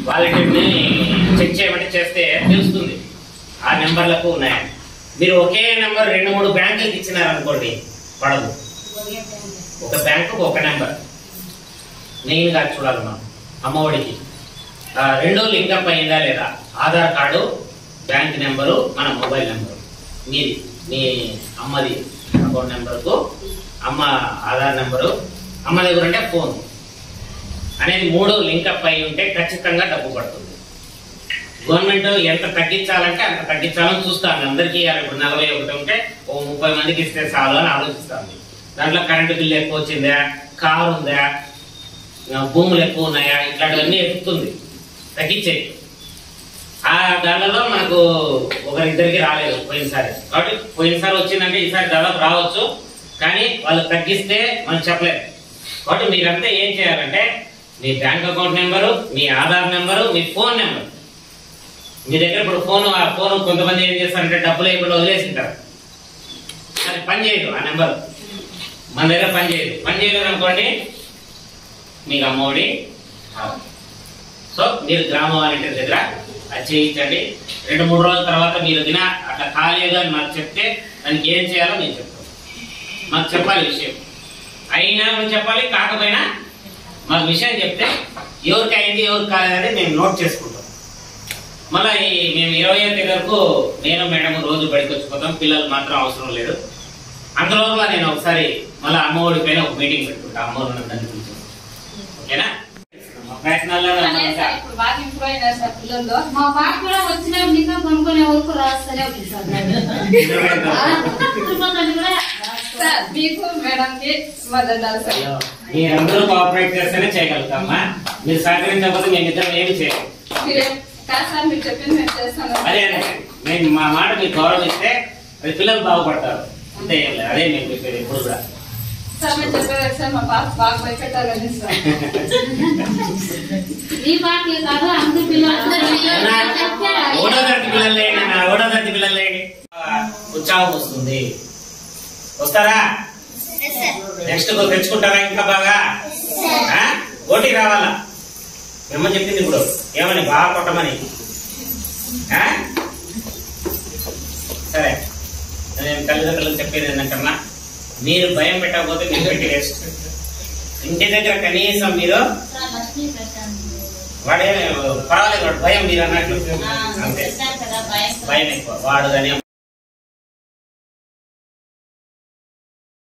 వాలంటీర్ని check చేయమంటే చేస్తే తెలుస్తుంది ఆ నెంబర్లకు ఉన్నాయని మీరు ఒకే నెంబర్ రెండు మూడు బ్యాంకులకు ఇచ్చినారనుకోండి పడదు ఒక బ్యాంకు ఒక నెంబర్ మెయిన్ గా చూడాలి మనం అమ్మఒడికి ఆ, రెండో లింకప్ అయిందా లేదా ఆధార్ కార్డు బ్యాంక్ నెంబరు మన మొబైల్ నెంబరు మీది మీ అమ్మది అకౌంట్ నెంబర్కు అమ్మ ఆధార్ నెంబరు అమ్మ దగ్గర ఉంటే ఫోన్ అనేది మూడు లింకప్ అయి ఉంటే ఖచ్చితంగా డబ్బు పడుతుంది గవర్నమెంట్ ఎంత తగ్గించాలంటే అంత తగ్గించాలని చూస్తాను అందరికీ ఇవ్వాలి. ఇప్పుడు నలభై ఒకటి ఉంటే ఓ ముప్పై మందికి ఇస్తే చాలు అని ఆలోచిస్తాను దాంట్లో కరెంటు బిల్లు ఎక్కువ వచ్చిందా కారు ఉందా ఆ, భూములు ఎక్కువ ఉన్నాయా ఇట్లాంటివన్నీ ఎక్కుతుంది తగ్గించేది ఆ దానిలో మనకు ఒకరిద్దరికి రాలేదు పోయినసారి కాబట్టి పోయినసారి వచ్చిందంటే ఈసారి దాదాపు రావచ్చు కానీ వాళ్ళు తగ్గిస్తే మనం చెప్పలేము కాబట్టి మీరంతా ఏం చేయాలంటే మీ బ్యాంక్ అకౌంట్ నెంబరు మీ ఆధార్ నెంబరు మీ ఫోన్ నెంబర్ మీ దగ్గర ఇప్పుడు ఫోన్ ఆ ఫోన్ కొంతమంది ఏం చేస్తారంటే డబ్బులు లేకుండా వదిలేసింటారు అది పని చేయదు ఆ నెంబర్ మన దగ్గర పని చేయదు పని చేయలేదు అనుకోండి మీకు అమ్మఒడి రాదు. సో మీరు గ్రామ వాలంటీర్ దగ్గర అది చేయించండి రెండు మూడు రోజుల తర్వాత మీరు దిన అట్లా కాలేదు అని మాకు చెప్తే దానికి ఏం చేయాలో నేను చెప్తాను మాకు చెప్పాలి విషయం అయినా నువ్వు చెప్పాలి కాకపోయినా మాకు విషయం చెప్తే ఎవరికి అయింది ఎవరికి కాలేదని మేము నోట్ చేసుకుంటాం మళ్ళీ ఈ మేము ఇరవై ఐదు వరకు నేను మేడం రోజు బయటకు వచ్చిపోతాం పిల్లలు మాత్రం అవసరం లేదు అంతలోగా నేను ఒకసారి మళ్ళీ అమ్మఒడి పైన ఒక మీటింగ్ పెట్టుకుంటా అమ్మఒడి నన్ను పిలిచి ఓకేనా మా ప్రయత్నాల్లో అనే సార్ ఇప్పుడు బాగా ఇంప్రూవ్ అయినారు సార్ పిల్లలు మా పాప కూడా వచ్చిన నిన్న కొనుక్కునే వరకు రాస్తూనే ఉంది సార్ తిరుపతి కూడా సార్ మీకు మేడం కి మా దండాలు సార్ మీరందరూ కోఆపరేట్ చేస్తేనే చేయగలుగుతామా మీరు సహకరించకపోతే మేము ఇద్దరం ఏమి చేయం మీరే కాదు సార్ మీరు చెప్పింది మేము చేస్తాను అదే అదే మేము మా మాట మీకు గౌరవం ఇస్తే అది పిల్లలు బాగుపడతారు అంతే ఏం లేదు అదే మేము చెప్పేది ఎప్పుడు కూడా సార్ మేము చెప్పేది సార్ మా పాప బాగా భయపెట్టాలని సార్ ఈ పాటలు కాదు అందరి పిల్లలు ఓడో తరగతి పిల్లలు లేండి నా ఓడో తరగతి పిల్లలు లేండి ఉత్సాహం వస్తుంది వస్తారా నెక్స్ట్ తెచ్చుకుంటారా ఇంకా బాగా ఆ? ఓటీ రావాలా ఏమని చెప్పింది ఇప్పుడు ఏమని బాగా కొట్టమని ఆ? సరే నేను తల్లిదండ్రులకు చెప్పేది ఏంటంటమ్మా మీరు భయం పెట్టకపోతే మీరు పెట్టి వేస్ట్ ఇంటి దగ్గర కనీసం మీరు లక్ష్మీ ప్రశాంత్ వాడే పర్వాలేదు వాడు భయం మీరు అన్నట్లు అంతే కదా భయం భయం ఎక్కువ వాడు కానీ